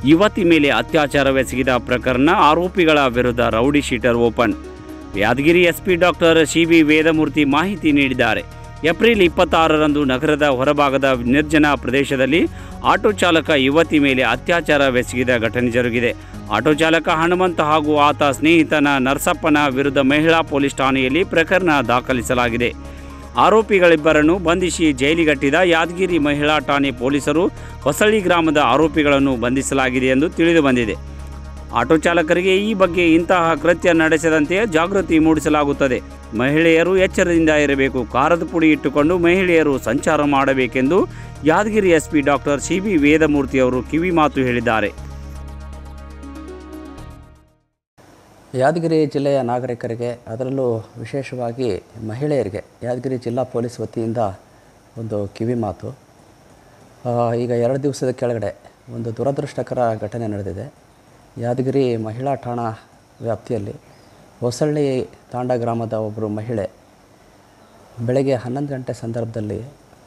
ಯುವತಿ ಮೇಲೆ ಅತ್ಯಾಚಾರವೆಸಗಿದ ಪ್ರಕರಣ ಆರೋಪಿಗಳ ವಿರುದ್ಧ rowdy sheeter open Yadgir SP doctor C B Vedamurthy ಮಾಹಿತಿ ನೀಡಿದ್ದಾರೆ ಏಪ್ರಿಲ್ ಇಪ್ಪತ್ತಾರರಂದು ನಗರದ ಹೊರಭಾಗದ ನಿರ್ಜನ ಪ್ರದೇಶದಲ್ಲಿ ಆಟೋ ಚಾಲಕ ಯುವತಿ ಮೇಲೆ ಅತ್ಯಾಚಾರವೆಸಗಿದ ಘಟನೆ ಜರುಗಿದೆ ಆಟೋ ಚಾಲಕ ಹನುಮಂತ ಹಾಗೂ ಆತ ಸ್ನೇಹಿತನ ನರಸಪ್ಪನ ವಿರುದ್ಧ ಮಹಿಳಾ ಪೊಲೀಸ್ ಠಾಣೆಯಲ್ಲಿ ಪ್ರಕರಣ ದಾಖಲಿಸಲಾಗಿದೆ ಆರೋಪಿಗಳಿಬ್ಬರನ್ನು ಬಂಧಿಸಿ ಜೈಲಿಗಟ್ಟಿದ ಯಾದಗಿರಿ ಮಹಿಳಾ ಠಾಣೆ ಪೊಲೀಸರು ಹೊಸಳ್ಳಿ ಗ್ರಾಮದ ಆರೋಪಿಗಳನ್ನು ಬಂಧಿಸಲಾಗಿದೆ ಎಂದು ತಿಳಿದು ಬಂದಿದೆ ಆಟೋ ಚಾಲಕರಿಗೆ ಈ ಬಗ್ಗೆ ಇಂತಹ ಕೃತ್ಯ ನಡೆಸದಂತೆ ಜಾಗೃತಿ ಮೂಡಿಸಲಾಗುತ್ತದೆ ಮಹಿಳೆಯರು ಎಚ್ಚರದಿಂದ ಇರಬೇಕು ಕಾರದ ಪುಡಿ ಇಟ್ಟುಕೊಂಡು ಮಹಿಳೆಯರು ಸಂಚಾರ ಮಾಡಬೇಕೆಂದು Yadgir SP doctor C B Vedamurthy ಅವರು ಕಿವಿ ಮಾತು ಹೇಳಿದ್ದಾರೆ ಯಾದಗಿರಿ ಜಿಲ್ಲೆಯ ನಾಗರಿಕರಿಗೆ ಅದರಲ್ಲೂ ವಿಶೇಷವಾಗಿ ಮಹಿಳೆಯರಿಗೆ ಯಾದಗಿರಿ ಜಿಲ್ಲಾ ಪೊಲೀಸ್ ವತಿಯಿಂದ ಒಂದು ಕಿವಿ ಮಾತು ಆ, ಈಗ ಎರಡು ದಿವಸದ ಕೆಳಗಡೆ ಒಂದು ದುರದೃಷ್ಟಕರ ಘಟನೆ ನಡೆದಿದೆ ಯಾದಗಿರಿ ಮಹಿಳಾ ಠಾಣಾ ವ್ಯಾಪ್ತಿಯಲ್ಲಿ ಹೊಸಳ್ಳಿ ತಾಂಡ ಗ್ರಾಮದ ಒಬ್ಬರು ಮಹಿಳೆ ಬೆಳಗ್ಗೆ ಹನ್ನೊಂದು ಗಂಟೆ ಸಂದರ್ಭದಲ್ಲಿ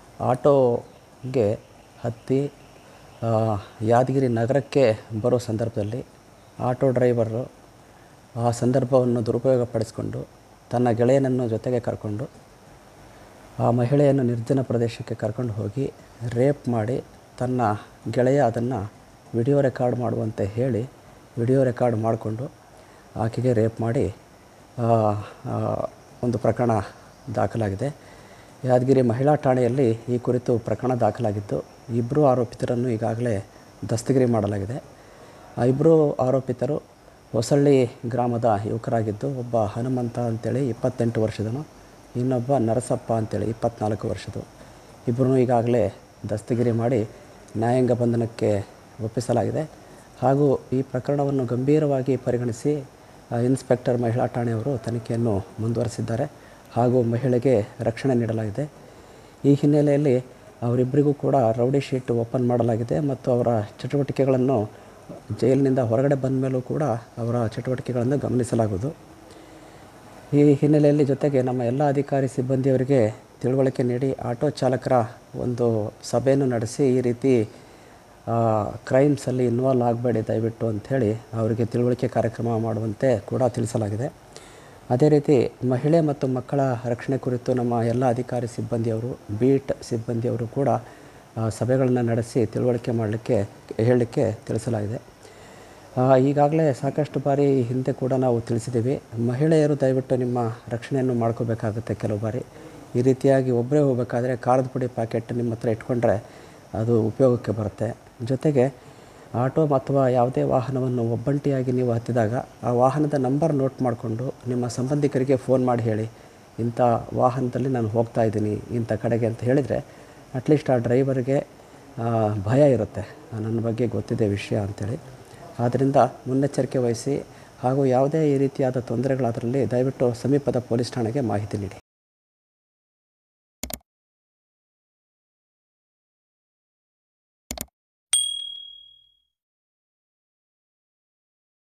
ಆಟೋಗೆ ಹತ್ತಿ ಆ, ಯಾದಗಿರಿ ನಗರಕ್ಕೆ ಬರೋ ಸಂದರ್ಭದಲ್ಲಿ ಆಟೋ ಡ್ರೈವರು ಆ ಸಂದರ್ಭವನ್ನು ದುರುಪಯೋಗಪಡಿಸಿಕೊಂಡು ತನ್ನ ಗೆಳೆಯನನ್ನು ಜೊತೆಗೆ ಕರ್ಕೊಂಡು ಆ ಮಹಿಳೆಯನ್ನು ನಿರ್ಜನ ಪ್ರದೇಶಕ್ಕೆ ಕರ್ಕೊಂಡು ಹೋಗಿ ರೇಪ್ ಮಾಡಿ ತನ್ನ ಗೆಳೆಯ ಅದನ್ನು ವಿಡಿಯೋ ರೆಕಾರ್ಡ್ ಮಾಡುವಂತೆ ಹೇಳಿ ವಿಡಿಯೋ ರೆಕಾರ್ಡ್ ಮಾಡಿಕೊಂಡು ಆಕೆಗೆ ರೇಪ್ ಮಾಡಿ ಆ, ಆ, ಒಂದು ಪ್ರಕರಣ ದಾಖಲಾಗಿದೆ ಯಾದಗಿರಿ ಮಹಿಳಾ ಠಾಣೆಯಲ್ಲಿ ಈ ಕುರಿತು ಪ್ರಕರಣ ದಾಖಲಾಗಿದ್ದು ಇಬ್ಬರು ಆರೋಪಿತರನ್ನು ಈಗಾಗಲೇ ದಸ್ತಗಿರಿ ಮಾಡಲಾಗಿದೆ ಆ ಇಬ್ಬರು ಆರೋಪಿತರು ಹೊಸಳ್ಳಿ ಗ್ರಾಮದ ಯುವಕರಾಗಿದ್ದು ಒಬ್ಬ ಹನುಮಂತ ಅಂತೇಳಿ ಇಪ್ಪತ್ತೆಂಟು ವರ್ಷದನು ಇನ್ನೊಬ್ಬ ನರಸಪ್ಪ ಅಂತೇಳಿ ಇಪ್ಪತ್ನಾಲ್ಕು ವರ್ಷದು ಇಬ್ಬರೂ ಈಗಾಗಲೇ ದಸ್ತಗಿರಿ ಮಾಡಿ ನ್ಯಾಯಾಂಗ ಬಂಧನಕ್ಕೆ ಒಪ್ಪಿಸಲಾಗಿದೆ ಹಾಗೂ ಈ ಪ್ರಕರಣವನ್ನು ಗಂಭೀರವಾಗಿ ಪರಿಗಣಿಸಿ ಆ, ಇನ್ಸ್ಪೆಕ್ಟರ್ ಮಹಿಳಾ ಠಾಣೆಯವರು ತನಿಖೆಯನ್ನು ಮುಂದುವರೆಸಿದ್ದಾರೆ ಹಾಗೂ ಮಹಿಳೆಗೆ ರಕ್ಷಣೆ ನೀಡಲಾಗಿದೆ ಈ ಹಿನ್ನೆಲೆಯಲ್ಲಿ ಅವರಿಬ್ಬರಿಗೂ ಕೂಡ ರೌಡಿ ಶೀಟ್ ಓಪನ್ ಮಾಡಲಾಗಿದೆ ಮತ್ತು ಅವರ ಚಟುವಟಿಕೆಗಳನ್ನು ಜೈಲಿನಿಂದ ಹೊರಗಡೆ ಬಂದ ಮೇಲೂ ಕೂಡ ಅವರ ಚಟುವಟಿಕೆಗಳನ್ನು ಗಮನಿಸಲಾಗುವುದು ಈ ಹಿನ್ನೆಲೆಯಲ್ಲಿ ಜೊತೆಗೆ ನಮ್ಮ ಎಲ್ಲ ಅಧಿಕಾರಿ ಸಿಬ್ಬಂದಿಯವರಿಗೆ ತಿಳುವಳಿಕೆ ನೀಡಿ ಆಟೋ ಚಾಲಕರ ಒಂದು ಸಭೆಯನ್ನು ನಡೆಸಿ ಈ ರೀತಿ ಕ್ರೈಮ್ಸಲ್ಲಿ ಇನ್ವಾಲ್ವ್ ಆಗಬೇಡಿ ದಯವಿಟ್ಟು ಅಂಥೇಳಿ ಅವರಿಗೆ ತಿಳುವಳಿಕೆ ಕಾರ್ಯಕ್ರಮ ಮಾಡುವಂತೆ ಕೂಡ ತಿಳಿಸಲಾಗಿದೆ ಅದೇ ರೀತಿ ಮಹಿಳೆ ಮತ್ತು ಮಕ್ಕಳ ರಕ್ಷಣೆ ಕುರಿತು ನಮ್ಮ ಎಲ್ಲ ಅಧಿಕಾರಿ ಸಿಬ್ಬಂದಿಯವರು ಬೀಟ್ ಸಿಬ್ಬಂದಿಯವರು ಕೂಡ ಆ, ಸಭೆಗಳನ್ನು ನಡೆಸಿ ತಿಳುವಳಿಕೆ ಮಾಡಲಿಕ್ಕೆ ಹೇಳಲಿಕ್ಕೆ ತಿಳಿಸಲಾಗಿದೆ ಆ, ಈಗಾಗಲೇ ಸಾಕಷ್ಟು ಬಾರಿ ಈ ಹಿಂದೆ ಕೂಡ ನಾವು ತಿಳಿಸಿದ್ದೀವಿ ಮಹಿಳೆಯರು ದಯವಿಟ್ಟು ನಿಮ್ಮ ರಕ್ಷಣೆಯನ್ನು ಮಾಡ್ಕೋಬೇಕಾಗುತ್ತೆ ಕೆಲವು ಬಾರಿ ಈ ರೀತಿಯಾಗಿ ಒಬ್ಬರೇ ಹೋಗಬೇಕಾದ್ರೆ ಖಾರದ ಪುಡಿ ಪ್ಯಾಕೆಟ್ ನಿಮ್ಮ ಹತ್ರ ಇಟ್ಕೊಂಡ್ರೆ ಅದು ಉಪಯೋಗಕ್ಕೆ ಬರುತ್ತೆ ಜೊತೆಗೆ ಆಟೋ ಅಥವಾ ಯಾವುದೇ ವಾಹನವನ್ನು ಒಬ್ಬಂಟಿಯಾಗಿ ನೀವು ಹತ್ತಿದಾಗ ಆ ವಾಹನದ ನಂಬರ್ ನೋಟ್ ಮಾಡಿಕೊಂಡು ನಿಮ್ಮ ಸಂಬಂಧಿಕರಿಗೆ ಫೋನ್ ಮಾಡಿ ಹೇಳಿ ಇಂಥ ವಾಹನದಲ್ಲಿ ನಾನು ಹೋಗ್ತಾ ಇದ್ದೀನಿ ಇಂಥ ಕಡೆಗೆ ಅಂತ ಹೇಳಿದರೆ ಅಟ್ಲೀಸ್ಟ್ ಆ ಡ್ರೈವರ್ಗೆ ಆ, ಭಯ ಇರುತ್ತೆ ಆ, ನನ್ನ ಬಗ್ಗೆ ಗೊತ್ತಿದೆ ವಿಷಯ ಅಂಥೇಳಿ ಆದ್ದರಿಂದ ಮುನ್ನೆಚ್ಚರಿಕೆ ವಹಿಸಿ ಹಾಗೂ ಯಾವುದೇ ಈ ರೀತಿಯಾದ ತೊಂದರೆಗಳಾದರಲ್ಲಿ ದಯವಿಟ್ಟು ಸಮೀಪದ ಪೊಲೀಸ್ ಠಾಣೆಗೆ ಮಾಹಿತಿ ನೀಡಿ